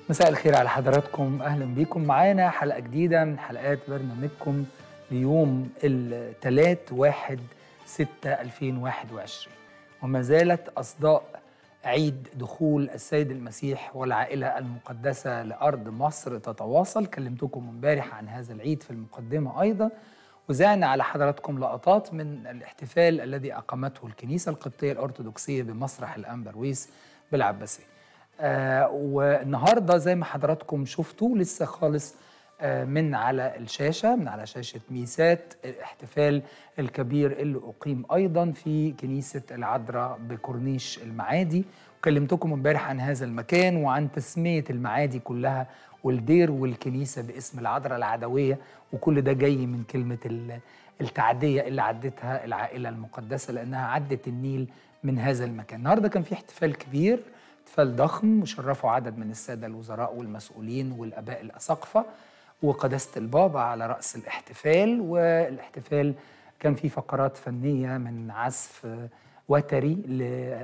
مساء الخير على حضراتكم اهلا بيكم معانا حلقه جديده من حلقات برنامجكم ليوم الثلاث 1 6 2021 وما زالت اصداء عيد دخول السيد المسيح والعائله المقدسه لارض مصر تتواصل كلمتكم امبارح عن هذا العيد في المقدمه ايضا وزعنا على حضراتكم لقطات من الاحتفال الذي اقامته الكنيسه القبطيه الارثوذكسيه بمسرح الانبرويس بالعباسيه آه والنهارده زي ما حضراتكم شفتوا لسه خالص آه من على الشاشه من على شاشه ميسات الاحتفال الكبير اللي اقيم ايضا في كنيسه العذراء بكورنيش المعادي وكلمتكم امبارح عن هذا المكان وعن تسميه المعادي كلها والدير والكنيسه باسم العذراء العدويه وكل ده جاي من كلمه التعديه اللي عدتها العائله المقدسه لانها عدت النيل من هذا المكان النهارده كان في احتفال كبير احتفال ضخم وشرفوا عدد من الساده الوزراء والمسؤولين والاباء الاساقفه وقداسه البابا على راس الاحتفال والاحتفال كان فيه فقرات فنيه من عزف وتري ل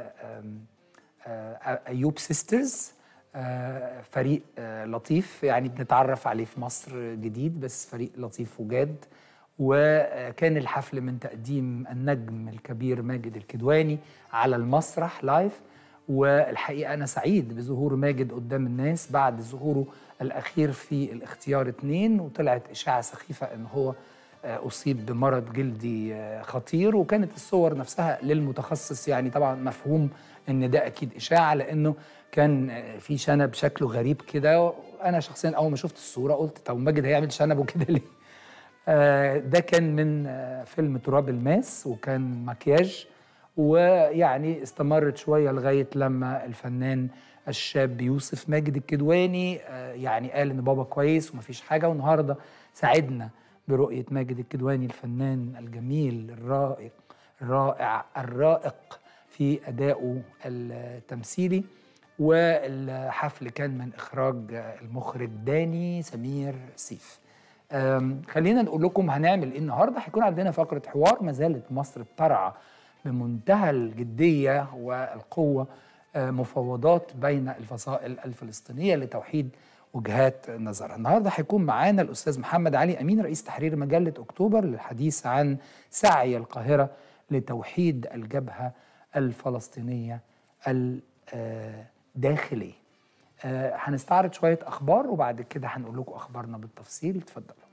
ايوب سيسترز فريق لطيف يعني بنتعرف عليه في مصر جديد بس فريق لطيف وجاد وكان الحفل من تقديم النجم الكبير ماجد الكدواني على المسرح لايف والحقيقه انا سعيد بظهور ماجد قدام الناس بعد ظهوره الاخير في الاختيار اتنين وطلعت اشاعه سخيفه ان هو اصيب بمرض جلدي خطير وكانت الصور نفسها للمتخصص يعني طبعا مفهوم ان ده اكيد اشاعه لانه كان في شنب شكله غريب كده انا شخصيا اول ما شفت الصوره قلت طب ماجد هيعمل شنبه كده ليه؟ ده كان من فيلم تراب الماس وكان مكياج ويعني استمرت شويه لغايه لما الفنان الشاب يوسف ماجد الكدواني يعني قال ان بابا كويس ومفيش حاجه والنهارده ساعدنا برؤيه ماجد الكدواني الفنان الجميل الرائق الرائع الرائق في ادائه التمثيلي والحفل كان من اخراج المخرج داني سمير سيف خلينا نقول لكم هنعمل ايه النهارده هيكون عندنا فقره حوار ما زالت مصر بترعى بمنتهى الجديه والقوه مفاوضات بين الفصائل الفلسطينيه لتوحيد وجهات نظرها. النهارده هيكون معانا الاستاذ محمد علي امين رئيس تحرير مجله اكتوبر للحديث عن سعي القاهره لتوحيد الجبهه الفلسطينيه الداخليه. هنستعرض شويه اخبار وبعد كده هنقول لكم اخبارنا بالتفصيل اتفضلوا.